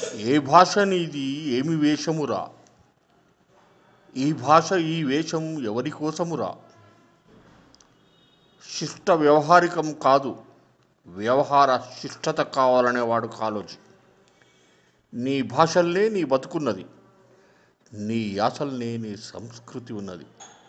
ఏ భాష నీది ఏమి వేషమురా ఈ భాష ఈ వేషం ఎవరి కోసమురా శిష్ట వ్యవహారికం కాదు వ్యవహార శిష్టత కావాలనేవాడు కాలోజీ నీ భాషల్లే నీ బతుకున్నది నీ యాసల్నే నీ సంస్కృతి ఉన్నది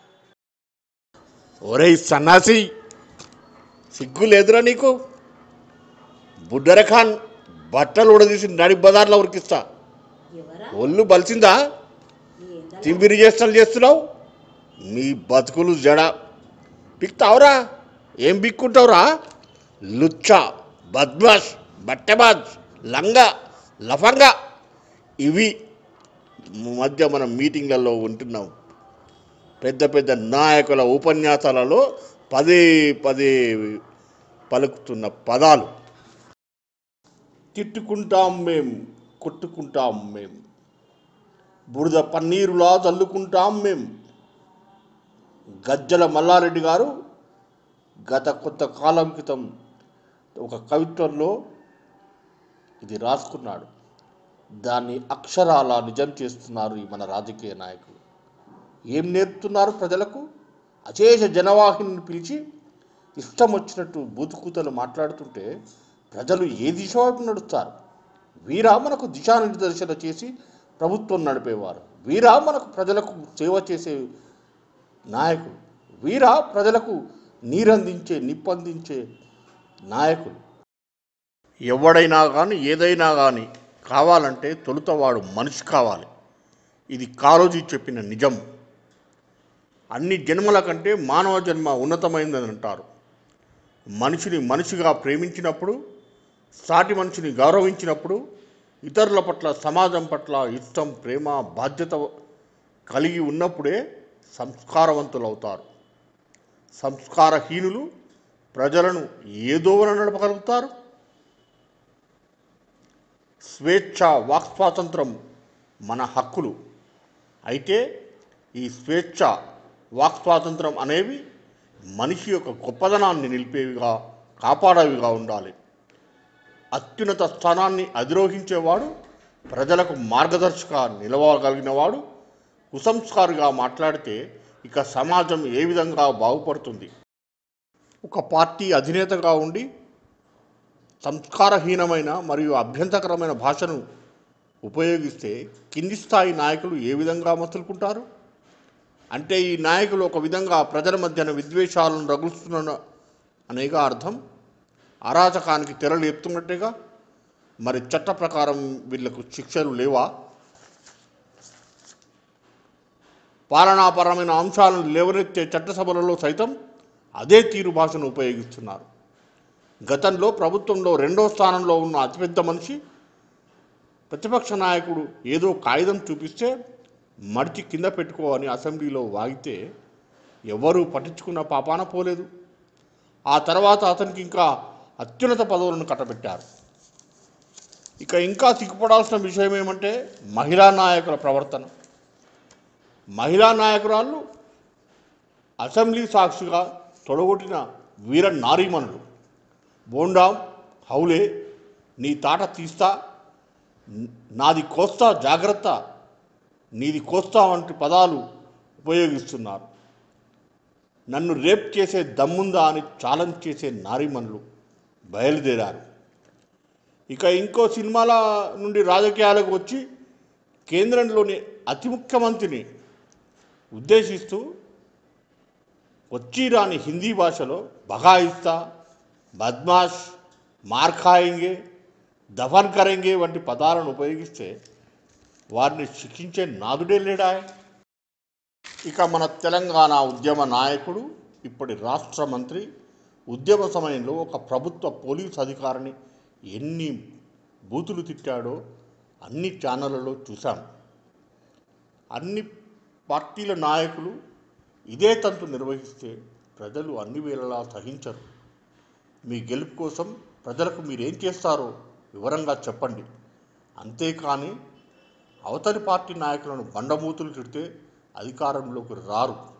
ఒరేయ్ సన్నాసి సిగ్గు లేదురా నీకు బుడ్డర ఖాన్ బట్టలు ఉడదీసి నడి బజార్లో ఉరికిస్తా ఎవరా ఒళ్ళు బలిసిందా ఏందా తింబిరి చేష్టలు చేస్తున్నావు మీ బతుకులు జడ పిక్తావురా ఏం బిక్కుంటావురా లుచ్చా బద్మాష్ బట్టెబాజ్ లంగా లఫంగా ఇవి మధ్య మనం మీటింగ్లలో ఉంటున్నాం పెద్ద పెద్ద నాయకుల ఉపన్యాసాలలో పదే పదే పలుకుతున్న పదాలు తిట్టుకుంటాం మేం కొట్టుకుంటాం మేం బురద పన్నీరులా చల్లుకుంటాం మేం గజ్జల మల్లారెడ్డి గారు గత కొంత కాలం క్రితం ఒక కవిత్వంలో ఇది రాసుకున్నాడు దాన్ని అక్షరాల నిజం చేస్తున్నారు ఈ మన రాజకీయ నాయకులు ఏం నేర్పుతున్నారు ప్రజలకు అశేష జనవాహిని పిలిచి ఇష్టం వచ్చినట్టు బూతుకూతలు మాట్లాడుతుంటే ప్రజలు ఏ దిశ వైపు నడుస్తారు వీరా మనకు దిశానిర్దేశన చేసి ప్రభుత్వం నడిపేవారు వీరా మనకు ప్రజలకు సేవ చేసే నాయకులు వీరా ప్రజలకు నీరందించే నిప్పందించే నాయకులు ఎవడైనా కానీ ఏదైనా కానీ కావాలంటే తొలుత వాడు మనిషి కావాలి ఇది కాలోజీ చెప్పిన నిజం అన్ని జన్మల కంటే మానవ జన్మ ఉన్నతమైందని అంటారు మనిషిని మనిషిగా ప్రేమించినప్పుడు సాటి మనిషిని గౌరవించినప్పుడు ఇతరుల పట్ల సమాజం పట్ల ఇష్టం ప్రేమ బాధ్యత కలిగి ఉన్నప్పుడే సంస్కారవంతులవుతారు సంస్కారహీనులు ప్రజలను ఏదోవన నడపగలుగుతారు స్వేచ్ఛ వాక్ స్వాతంత్రం మన హక్కులు అయితే ఈ స్వేచ్ఛ వాక్ స్వాతంత్రం అనేవి మనిషి యొక్క గొప్పదనాన్ని నిలిపేవిగా కాపాడేవిగా ఉండాలి అత్యున్నత స్థానాన్ని అధిరోహించేవాడు ప్రజలకు మార్గదర్శక నిలవగలిగినవాడు కుసంస్కారుగా మాట్లాడితే ఇక సమాజం ఏ విధంగా బాగుపడుతుంది ఒక పార్టీ అధినేతగా ఉండి సంస్కారహీనమైన మరియు అభ్యంతరకరమైన భాషను ఉపయోగిస్తే కింది స్థాయి నాయకులు ఏ విధంగా మసులుకుంటారు అంటే ఈ నాయకులు ఒక విధంగా ప్రజల మధ్యన విద్వేషాలను రగులుస్తున్న అనేగా అర్థం అరాచకానికి తెరలు ఎత్తున్నట్టుగా మరి చట్ట ప్రకారం వీళ్లకు శిక్షలు లేవా పాలనాపరమైన అంశాలను లేవనెత్తే చట్టసభలలో సైతం అదే తీరు భాషను ఉపయోగిస్తున్నారు గతంలో ప్రభుత్వంలో రెండో స్థానంలో ఉన్న అతిపెద్ద మనిషి ప్రతిపక్ష నాయకుడు ఏదో కాగితం చూపిస్తే మడిచి కింద పెట్టుకో అని అసెంబ్లీలో వాగితే ఎవరూ పట్టించుకున్న పాపాన పోలేదు ఆ తర్వాత అతనికి ఇంకా అత్యున్నత పదవులను కట్టబెట్టారు ఇక ఇంకా సిగ్గుపడాల్సిన విషయం ఏమంటే మహిళా నాయకుల ప్రవర్తన మహిళా నాయకురాళ్ళు అసెంబ్లీ సాక్షిగా తొడగొట్టిన వీర నారీమణులు బోండాం హౌలే నీ తాట తీస్తా నాది కోస్తా జాగ్రత్త నీది కోస్తా వంటి పదాలు ఉపయోగిస్తున్నారు నన్ను రేప్ చేసే దమ్ముందా అని ఛాలెంజ్ చేసే నారీమణులు బయలుదేరారు ఇక ఇంకో సినిమాల నుండి రాజకీయాలకు వచ్చి కేంద్రంలోని అతి ముఖ్యమంత్రిని ఉద్దేశిస్తూ వచ్చి రాని హిందీ భాషలో బగాయిస్తా బద్మాష్ మార్ ఖాయింగే దఫన్ కరెంగే వంటి పదాలను ఉపయోగిస్తే వారిని శిక్షించే నాదుడే లేడా ఇక మన తెలంగాణ ఉద్యమ నాయకుడు ఇప్పటి రాష్ట్ర మంత్రి ఉద్యమ సమయంలో ఒక ప్రభుత్వ పోలీస్ అధికారిని ఎన్ని బూతులు తిట్టాడో అన్ని ఛానళ్ళలో చూశాం అన్ని పార్టీల నాయకులు ఇదే తంతు నిర్వహిస్తే ప్రజలు అన్ని వేళలా సహించరు మీ గెలుపు కోసం ప్రజలకు మీరేం చేస్తారో వివరంగా చెప్పండి అంతేకాని అవతలి పార్టీ నాయకులను బండమూతులు తిడితే అధికారంలోకి రారు